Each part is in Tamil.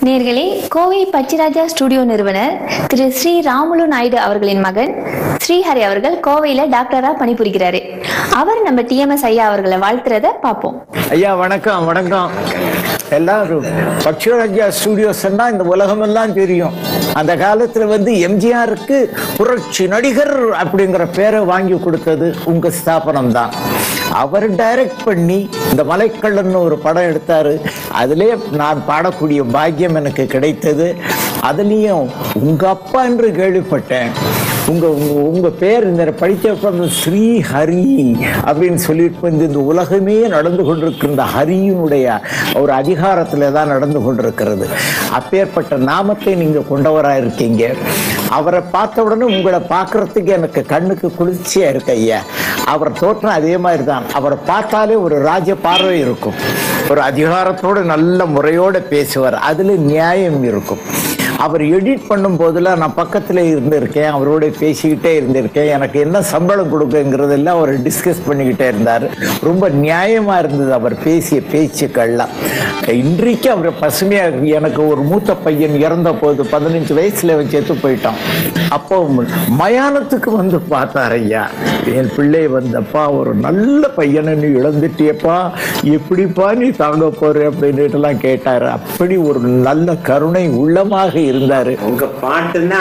நேர்களே கோவை பச்சிராஜா ஸ்டுடியோ நிறுவனர் திரு ஸ்ரீ ராமுலு நாயுடு அவர்களின் மகன் ஸ்ரீஹரி அவர்கள் கோவையில டாக்டரா பணிபுரிகிறாரு அவர் நம்ம டிஎம்எஸ் ஐயா அவர்களை வாழ்த்துறத பார்ப்போம் ஐயா வணக்கம் வணக்கம் எல்லாரும் பக்ஷராஜா ஸ்டூடியோஸ்னா இந்த உலகமெல்லாம் தெரியும் அந்த காலத்துல வந்து எம்ஜிஆருக்கு புரட்சி நடிகர் அப்படிங்கிற பேரை வாங்கி கொடுத்தது உங்க ஸ்தாபனம் தான் அவர் டைரக்ட் பண்ணி இந்த மலைக்கள்ளன்னு ஒரு படம் எடுத்தாரு அதிலே நான் பாடக்கூடிய பாக்கியம் எனக்கு கிடைத்தது அதுலேயும் உங்க அப்பா என்று கேள்விப்பட்டேன் உங்க உங்க உங்க பேர் இந்த படிச்ச ஸ்ரீ ஹரி அப்படின்னு சொல்லிட்டு வந்து இந்த உலகமே நடந்து கொண்டிருக்கின்ற ஹரியினுடைய ஒரு அதிகாரத்துல தான் நடந்து கொண்டிருக்கிறது அப்பேற்பட்ட நாமத்தை நீங்க கொண்டவராக இருக்கீங்க அவரை பார்த்த உடனே உங்களை பார்க்கறதுக்கு எனக்கு கண்ணுக்கு குளிர்ச்சியா இருக்கு ஐயா அவர் தோற்றம் அதே மாதிரி தான் அவரை பார்த்தாலே ஒரு ராஜ பார்வை இருக்கும் ஒரு அதிகாரத்தோட நல்ல முறையோட பேசுவார் அதுல நியாயம் இருக்கும் அவர் எடிட் பண்ணும் போதெல்லாம் நான் பக்கத்தில் இருந்திருக்கேன் அவரோட பேசிக்கிட்டே இருந்திருக்கேன் எனக்கு என்ன சம்பளம் கொடுக்குங்கிறதெல்லாம் அவர் டிஸ்கஸ் பண்ணிக்கிட்டே இருந்தார் ரொம்ப நியாயமாக இருந்தது அவர் பேசிய பேச்சுக்கள்லாம் இன்றைக்கு அவர் பசுமையாக எனக்கு ஒரு மூத்த பையன் இறந்த போது பதினஞ்சு வயசுல அவன் செத்து போயிட்டான் அப்போ மயானத்துக்கு வந்து பார்த்தார் ஐயா என் பிள்ளை வந்தப்பா ஒரு நல்ல பையனை நீ இழந்துட்டியப்பா எப்படிப்பா நீ தாங்க போற அப்படின்னுட்டுலாம் கேட்டாரு அப்படி ஒரு நல்ல கருணை உள்ளமாக இருந்தாரு உங்க பாட்டுன்னா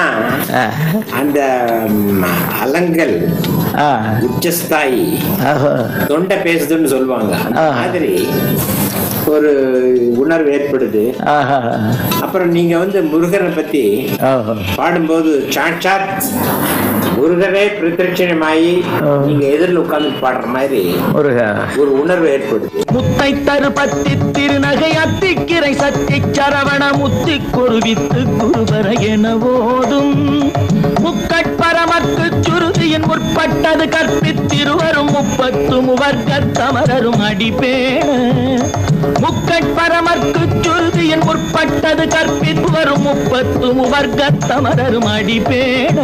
அந்த ம், அலங்கல் ஆ, உச்சஸ்தாயி ஆஹா. தொண்டை பேசுதுன்னு சொல்லுவாங்க அந்த ஆ. மாதிரி ஒரு உணர்வு ஏற்படுது ஆஹா. அப்புறம் நீங்க வந்து முருகனை பத்தி ஆஹா. பாடும்போது சாட்சாத் முருகனே பிரத்யட்சணமாயி நீங்க எதிரில் உட்கார்ந்து பாடுற மாதிரி ஒரு ஒரு உணர்வு ஏற்படுது முத்தை தருபத்தி திருநகை அத்திக்கிரை சத்தி சரவண முத்தி குருவித்து குருவர என ஓதும் முக்கட்பரமக்கு சுருதியின் முற்பட்டது கற்பித்திருவரும் முப்பத்து முவர்க்க தமரரும் அடிப்பேண முக்கட்பரமற்கு சுருதியின் முற்பட்டது கற்பித்து வரும் முப்பத்து முவர்க்க தமரரும் அடிப்பேண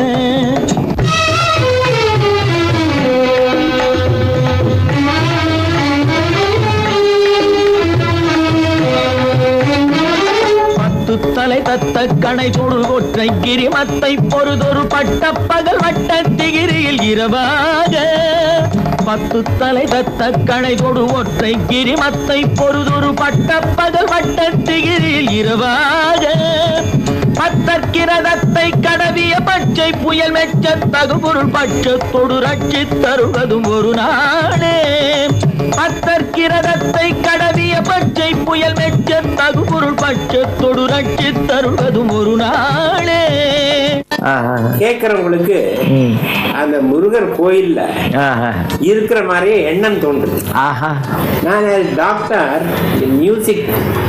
பத்து தலை தத்த கணை தொடு ஒற்றை கிரிமத்தை பொறுதொரு பட்ட பகல் வட்ட திகிரியில் இரவாக பத்து தலை தத்த கணை தொடு ஒற்றை கிரிமத்தை பொறுதொரு பட்ட பகல் வட்ட திகிரியில் இரவாக பத்தற்கிரதத்தை கடவிய பச்சை புயல் மெச்ச தகுபொருள் பட்சத்தொடு ரட்சி தருவதும் ஒரு நாளே பத்தற்கிரதத்தை கடவிய பச்சை புயல் மெச்ச தகுபொருள் பட்சத்தொடு ரட்சி தருவதும் ஒரு நாளே ஆஹா. கேட்கறவங்களுக்கு ம். அந்த முருகர் கோயில்ல ஆஹா. இருக்கிற மாதிரியே எண்ணம் தோன்றுது ஆஹா. நான் டாக்டர் மியூசிக்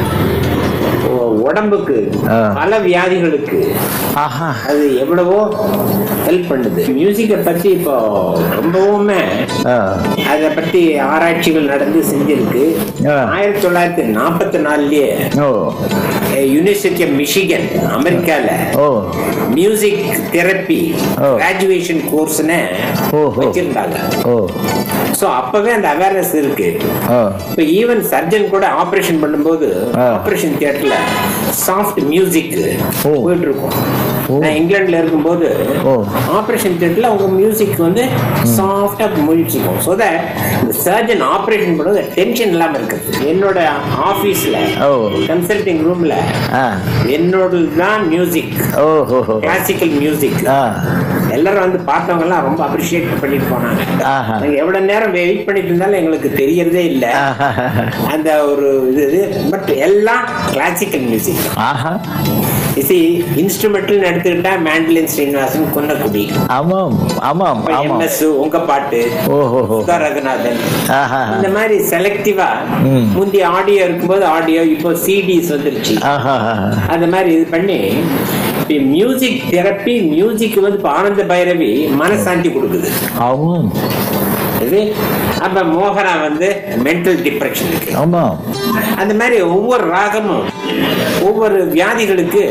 உடம்புக்கு ஆ. பல வியாதிகளுக்கு ஆஹா. அது எவ்வளவோ ஹெல்ப் பண்ணுது மியூசிக்கை பத்தி இப்போ ரொம்பவுமே ஆ. அதை பத்தி ஆராய்ச்சிகள் நடந்து செஞ்சிருக்கு ஆ. ஆயிரத்தி தொள்ளாயிரத்தி நாற்பத்தி நாலுலயே ஓ யூனிவர்சிட்டி ஆஃப் மிஷிகன் அமெரிக்கால ஓ மியூசிக் தெரப்பி ஓ. கிராஜுவேஷன் கோர்ஸ்னு ஓஹோ. வச்சிருந்தாங்க ஓ ஸோ அப்பவே அந்த அவேர்னஸ் இருக்கு ஓ இப்போ ஈவன் சர்ஜன் கூட ஆபரேஷன் பண்ணும்போது ஆ. ஆபரேஷன் தியேட்டர்ல சாஃப்ட் மியூசிக் ஓ. போயிட்டு இருக்கும் ஓ. நான் இங்கிலாந்துல இருக்கும்போது ஓ. ஆபரேஷன் தியேட்டர்ல அவங்க மியூசிக் வந்து சாஃப்டா முடிச்சிருக்கும் ஸோ தட் இந்த சர்ஜன் ஆபரேஷன் பண்ணும்போது டென்ஷன் இல்லாம இருக்குது என்னோட ஆபீஸ்ல ஓ. கன்சல்டிங் ரூம்ல ஆ என்னோட தான் மியூசிக் ஓ ஹோ ஹோ கிளாசிக்கல் மியூசிக் ஆ எல்லாரும் வந்து பார்த்தவங்க எல்லாம் ரொம்ப அப்ரிஷியேட் பண்ணிட்டு போனாங்க ஆஹா. நாங்க எவ்வளவு நேரம் வெயிட் பண்ணிட்டு இருந்தாலும் எங்களுக்கு தெரியறதே இல்ல ஆஹா. அந்த ஒரு இது இது பட் எல்லாம் கிளாசிக்கல் மியூசிக் ஆஹா இது இன்ஸ்ட்ருமெண்டல் எடுத்துக்கிட்டா மேண்டலின் ஸ்ரீனிவாசன் கொன்னக்குடி ஆமாம் ஆமாம் ஆமாம் எம்எஸ் உங்க பாட்டு ஓஹோஹோ. சுதா ரகுநாதன் ஆஹா. இந்த மாதிரி செலக்டிவா ம். முந்தி ஆடியோ இருக்கும்போது ஆடியோ இப்போ சிடிஸ் வந்துருச்சு ஆஹா அந்த மாதிரி இது பண்ணி மியூசிக் தெரப்பி மியூசிக் வந்து இப்ப ஆனந்த பைரவி மனசாந்தி கொடுக்குது ஆமாம் இது அப்ப மோகனா வந்து மென்டல் டிப்ரெஷனுக்கு ஆமாம் அந்த மாதிரி ஒவ்வொரு ராகமும் ஒவ்வொரு வியாதிகளுக்கு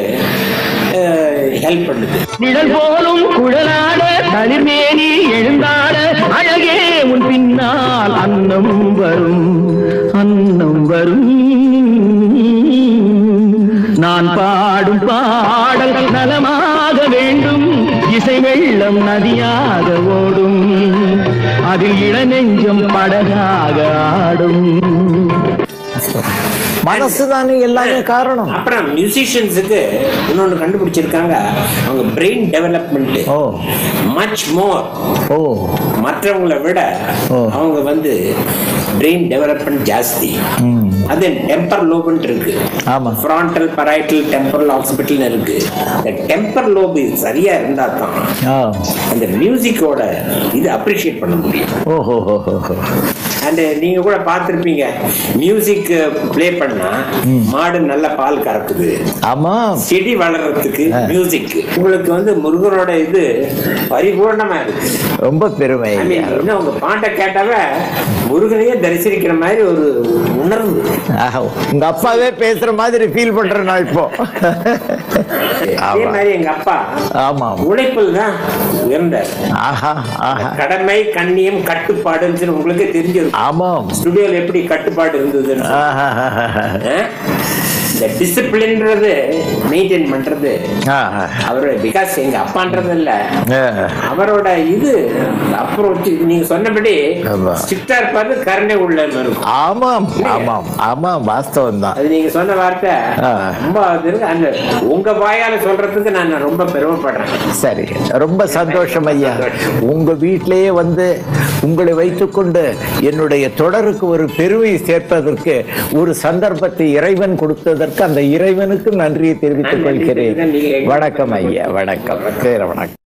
ஹெல்ப் பண்ணுது நிழல் போலும் குழலாட தளிர்மேனி எழுந்தாட அழகே உன் பின்னால் அன்னம் வரும் அன்னம் வரும் நான் நான் பாடும் பாடல் நலமாக வேண்டும் இசை வெள்ளம் நதியாக ஓடும் அதில் இளநெஞ்சம் படகாக ஆடும் மனசுதானே எல்லாமே காரணம் அப்புறம் மியூசிஷியன்ஸுக்கு இன்னொன்று கண்டுபிடிச்சிருக்காங்க அவங்க பிரெயின் டெவலப்மெண்ட் ஓ மச் மோர் ஓ மற்றவங்களை விட ஓ. அவங்க வந்து பிரெயின் டெவலப்மெண்ட் ஜாஸ்தி ம். அது டெம்பர் லோபுன்ட்டு இருக்கு ஆமா. ஃப்ரான்டல் பரைட்டல் டெம்பரல் ஹாஸ்பிட்டல் இருக்கு இந்த டெம்பர் லோபு சரியா இருந்தா தான் ஆ அந்த மியூசிக்கோட இது அப்ரிஷியேட் பண்ண முடியும் ஓஹோ ஹோ ஹோ ஹோ அண்ட் நீங்க கூட பார்த்திருப்பீங்க மியூசிக் ப்ளே பண்ணா மாடு நல்ல பால் கறக்குது ஆமா செடி வளர்றதுக்கு மியூசிக் உங்களுக்கு வந்து முருகனோட இது பரிபூர்ணமா இருக்கு ரொம்ப பெருமை I mean, இன்னும் உங்க பாட்டை கேட்டாவே முருகனையே தரிசனிக்கிற மாதிரி ஒரு உணர்வு ஆஹா, உங்க அப்பாவே பேசுற மாதிரி ஃபீல் பண்றேன் நான் இப்போ அதே ஆமா மாதிரி எங்க அப்பா ஆமா உழைப்பில் தான் உயர்ந்தார் ஆஹா ஆஹா கடமை கண்ணியம் கட்டுப்பாடுன்னு சொல்லி உங்களுக்கே தெரிஞ்சிருக்கும் ஆமாம் ஸ்டுடியோல எப்படி கட்டுப்பாடு இருந்ததுன்னு ஆஹா, ஆஹா, ஆ? இந்த டிசிப்ளின்றது மெயின்டைன் பண்றது ஆஹா. அவரோட பிகாஸ் எங்க அப்பான்றது இல்ல ஆஹா. அவரோட இது அப்ரோச் நீங்க சொன்னபடி ஆமா. ஸ்ட்ரிக்டா இருப்பாரு கருணை உள்ள இருக்கும் ஆமாம் ஆமாம் ஆமாம் வாஸ்தவம் தான் அது நீங்க சொன்ன வார்த்தை ஆ. ரொம்ப அது இருக்கு. அந்த உங்க வாயால சொல்றதுக்கு நான் ரொம்ப பெருமைப்படுறேன் சரி ரொம்ப சந்தோஷம் ஐயா உங்க வீட்டிலேயே வந்து உங்களை வைத்துக்கொண்டு என்னுடைய தொடருக்கு ஒரு பெருமை சேர்ப்பதற்கு ஒரு சந்தர்ப்பத்தை இறைவன் கொடுத்ததற்கு அந்த இறைவனுக்கு நன்றியை தெரிவித்துக் கொள்கிறேன் வணக்கம் ஐயா வணக்கம் சரி வணக்கம்